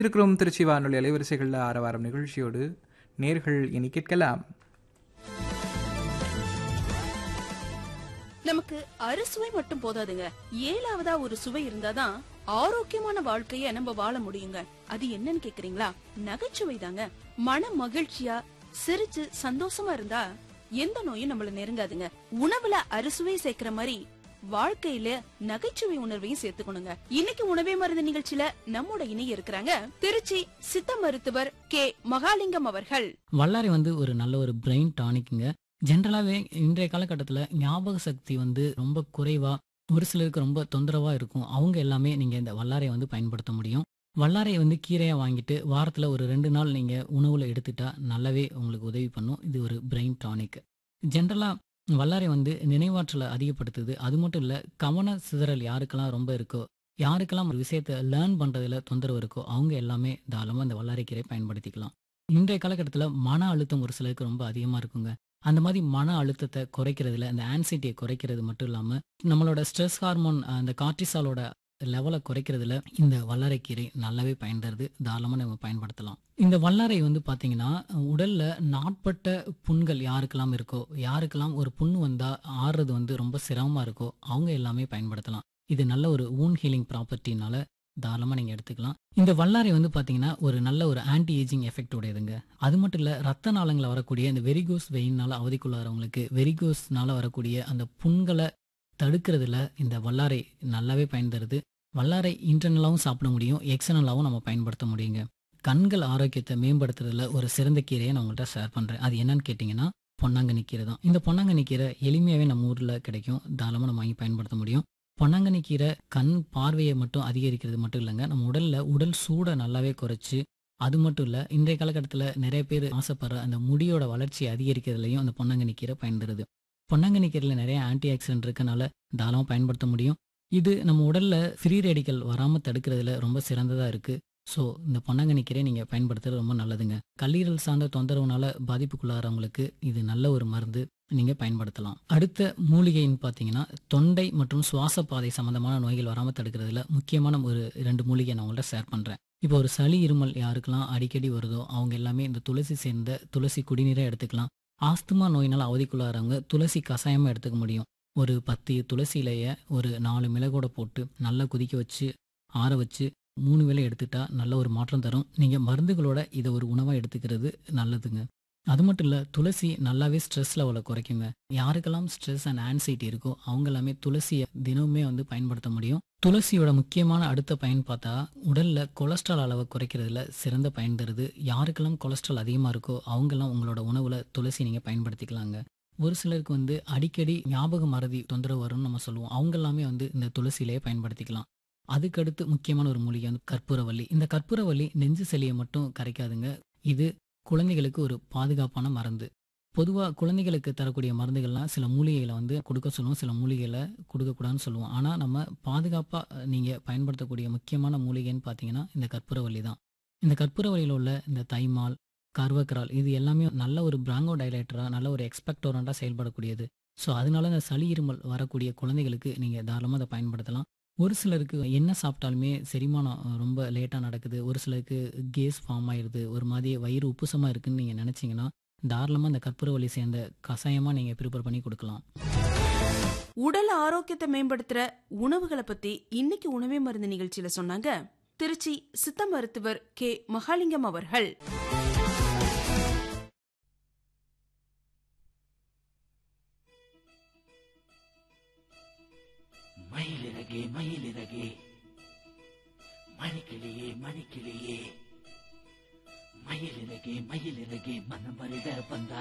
இருக்கிறோம் திருச்சி வானொலி அலைவரிசைகளில் ஆரவாரம் நிகழ்ச்சியோடு நேர்கள் இனி கேட்கலாம் நமக்கு அறுசுவை மட்டும் போதாதுங்க ஏழாவதா ஒரு சுவை இருந்தாதான் ஆரோக்கியமான வாழ்க்கைய நம்ம வாழ முடியுங்க அது என்னன்னு கேக்குறீங்களா நகைச்சுவை தாங்க மன மகிழ்ச்சியா சிரிச்சு சந்தோஷமா இருந்தா எந்த நோயும் நம்மள நெருங்காதுங்க உணவுல அறுசுவை சேர்க்கிற மாதிரி வாழ்க்கையில நகைச்சுவை உணர்வையும் சேர்த்துக்கணுங்க இன்னைக்கு உணவே மருந்து நிகழ்ச்சியில நம்மோட இணைய இருக்கிறாங்க திருச்சி சித்த மருத்துவர் கே மகாலிங்கம் அவர்கள் வல்லாரை வந்து ஒரு நல்ல ஒரு பிரெயின் டானிக்குங்க ஜென்ரலாகவே இன்றைய காலகட்டத்தில் ஞாபக சக்தி வந்து ரொம்ப குறைவா ஒரு சிலருக்கு ரொம்ப தொந்தரவாக இருக்கும் அவங்க எல்லாமே நீங்கள் இந்த வல்லாரையை வந்து பயன்படுத்த முடியும் வல்லாரையை வந்து கீரையாக வாங்கிட்டு வாரத்தில் ஒரு ரெண்டு நாள் நீங்கள் உணவில் எடுத்துட்டா நல்லாவே உங்களுக்கு உதவி பண்ணும் இது ஒரு பிரெயின் டானிக் ஜென்ரலாக வல்லாரை வந்து நினைவாற்றலை அதிகப்படுத்துது அது மட்டும் இல்லை கவன சிதறல் யாருக்கெல்லாம் ரொம்ப இருக்கோ யாருக்கெல்லாம் ஒரு விஷயத்தை லேர்ன் பண்ணுறதுல தொந்தரவு இருக்கோ அவங்க எல்லாமே தாராளமாக இந்த வல்லாரை கீரை பயன்படுத்திக்கலாம் இன்றைய காலகட்டத்தில் மன அழுத்தம் ஒரு சிலருக்கு ரொம்ப அதிகமாக இருக்குங்க அந்த மாதிரி மன அழுத்தத்தை குறைக்கிறதுல அந்த ஆன்சைட்டியை குறைக்கிறது மட்டும் இல்லாமல் நம்மளோட ஸ்ட்ரெஸ் ஹார்மோன் அந்த கார்டிசாலோட லெவலை குறைக்கிறதுல இந்த வல்லாரைக்கீரை நல்லாவே பயன் தருது தாராளமாக நம்ம பயன்படுத்தலாம் இந்த வல்லாரை வந்து பார்த்தீங்கன்னா உடல்ல நாட்பட்ட புண்கள் யாருக்கெல்லாம் இருக்கோ யாருக்கெல்லாம் ஒரு புண்ணு வந்தால் ஆறுறது வந்து ரொம்ப சிரமமாக இருக்கோ அவங்க எல்லாமே பயன்படுத்தலாம் இது நல்ல ஒரு ஊன் ஹீலிங் ப்ராப்பர்ட்டினால தாராளமாக நீங்கள் எடுத்துக்கலாம் இந்த வல்லாரை வந்து பார்த்தீங்கன்னா ஒரு நல்ல ஒரு ஆன்டி ஏஜிங் எஃபெக்ட் உடையதுங்க அது மட்டும் இல்லை ரத்த நாளங்களில் வரக்கூடிய இந்த வெரிகோஸ் வெயின்னால அவதிக்குள்ளாரவங்களுக்கு வெரிகோஸ்னால வரக்கூடிய அந்த புண்களை தடுக்கிறதுல இந்த வல்லாரை நல்லாவே பயன் தருது வல்லாரை இன்டர்னலாகவும் சாப்பிட முடியும் எக்ஸ்டர்னலாகவும் நம்ம பயன்படுத்த முடியுங்க கண்கள் ஆரோக்கியத்தை மேம்படுத்துறதுல ஒரு சிறந்த கீரையை நான் உங்கள்கிட்ட ஷேர் பண்ணுறேன் அது என்னன்னு கேட்டிங்கன்னா பொன்னாங்கண்ணி கீரை தான் இந்த பொன்னாங்கண்ணி கீரை எளிமையாகவே நம்ம ஊரில் கிடைக்கும் தாராளமாக நம்ம வாங்கி பயன்படுத்த முடியும் பொன்னாங்கண்ணி கீரை கண் பார்வையை மட்டும் அதிகரிக்கிறது மட்டும் இல்லைங்க நம்ம உடலில் உடல் சூடை நல்லாவே குறைச்சி அது மட்டும் இல்லை இன்றைய காலகட்டத்தில் நிறைய பேர் ஆசைப்படுற அந்த முடியோட வளர்ச்சியை அதிகரிக்கிறதுலையும் அந்த பொன்னாங்கண்ணி கீரை பயன்படுது பொன்னாங்கண்ணி கீரையில் நிறைய ஆன்டி ஆக்சிடென்ட் இருக்கனால தாராளமாக பயன்படுத்த முடியும் இது நம்ம உடலில் ஃப்ரீ ரேடிக்கல் வராமல் தடுக்கிறதுல ரொம்ப சிறந்ததாக இருக்குது ஸோ இந்த பொன்னாங்கண்ணி கீரை நீங்கள் பயன்படுத்துறது ரொம்ப நல்லதுங்க கல்லீரல் சார்ந்த தொந்தரவுனால பாதிப்புக்குள்ளாகிறவங்களுக்கு இது நல்ல ஒரு மருந்து நீங்கள் பயன்படுத்தலாம் அடுத்த மூலிகைன்னு பார்த்தீங்கன்னா தொண்டை மற்றும் சுவாச பாதை சம்பந்தமான நோய்கள் வராமல் தடுக்கிறதுல முக்கியமான ஒரு ரெண்டு மூலிகை நான் உங்கள்கிட்ட ஷேர் பண்ணுறேன் இப்போ ஒரு சளி இருமல் யாருக்கெல்லாம் அடிக்கடி வருதோ அவங்க எல்லாமே இந்த துளசி சேர்ந்த துளசி குடிநீரை எடுத்துக்கலாம் ஆஸ்துமா நோயினால் அவதிக்குள்ளாகிறவங்க துளசி கஷாயமாக எடுத்துக்க முடியும் ஒரு பத்து துளசி இலையை ஒரு நாலு மிளகோட போட்டு நல்லா கொதிக்க வச்சு ஆற வச்சு மூணு வேளை எடுத்துட்டா நல்ல ஒரு மாற்றம் தரும் நீங்கள் மருந்துகளோட இதை ஒரு உணவாக எடுத்துக்கிறது நல்லதுங்க அது மட்டும் இல்லை துளசி நல்லாவே ஸ்ட்ரெஸ் லெவலை குறைக்குங்க யாருக்கெல்லாம் ஸ்ட்ரெஸ் அண்ட் ஆன்சைட்டி இருக்கோ அவங்க எல்லாமே துளசியை தினமுமே வந்து பயன்படுத்த முடியும் துளசியோட முக்கியமான அடுத்த பயன் பார்த்தா உடல்ல கொலஸ்ட்ரால் அளவை குறைக்கிறதுல சிறந்த பயன் தருது யாருக்கெல்லாம் கொலஸ்ட்ரால் அதிகமாக இருக்கோ அவங்கெல்லாம் உங்களோட உணவுல துளசி நீங்கள் பயன்படுத்திக்கலாங்க ஒரு சிலருக்கு வந்து அடிக்கடி ஞாபக மறதி தொந்தரவு வரும்னு நம்ம சொல்லுவோம் அவங்க எல்லாமே வந்து இந்த துளசியிலேயே பயன்படுத்திக்கலாம் அதுக்கடுத்து முக்கியமான ஒரு மூலிகை வந்து கற்பூரவல்லி இந்த கற்பூரவல்லி நெஞ்சு சளியை மட்டும் கரைக்காதுங்க இது குழந்தைகளுக்கு ஒரு பாதுகாப்பான மருந்து பொதுவாக குழந்தைகளுக்கு தரக்கூடிய மருந்துகள்லாம் சில மூலிகைகளை வந்து கொடுக்க சொல்லுவோம் சில மூலிகைகளை கொடுக்கக்கூடாதுன்னு சொல்லுவோம் ஆனால் நம்ம பாதுகாப்பாக நீங்கள் பயன்படுத்தக்கூடிய முக்கியமான மூலிகைன்னு பார்த்தீங்கன்னா இந்த கற்பூரவல்லி தான் இந்த கற்பூரவல்லியில் உள்ள இந்த தைமால் கர்வக்கரால் இது எல்லாமே நல்ல ஒரு பிராங்கோ டைலேட்டராக நல்ல ஒரு எக்ஸ்பெக்டோரண்டாக செயல்படக்கூடியது ஸோ அதனால இந்த சளி இருமல் வரக்கூடிய குழந்தைகளுக்கு நீங்கள் தாராளமாக அதை பயன்படுத்தலாம் ஒரு சிலருக்கு என்ன சாப்பிட்டாலுமே செரிமானம் ரொம்ப லேட்டாக நடக்குது ஒரு சிலருக்கு கேஸ் ஃபார்ம் ஆயிடுது ஒரு மாதிரி வயிறு உப்புசமாக இருக்குன்னு நீங்கள் நினச்சிங்கன்னா தாராளமாக இந்த கற்பூரவல்லி சேர்ந்த கஷாயமாக நீங்கள் ப்ரிப்பேர் பண்ணி கொடுக்கலாம் உடல் ஆரோக்கியத்தை மேம்படுத்துற உணவுகளை பத்தி இன்னைக்கு உணவே மருந்து நிகழ்ச்சியில சொன்னாங்க திருச்சி சித்த மருத்துவர் கே மகாலிங்கம் அவர்கள் மயிலிறகே மயிலிறகே மணிக்கிளியே மணிக்கிளியே மயிலிறகே மயிலிறகே மனம் வருட வந்தாய்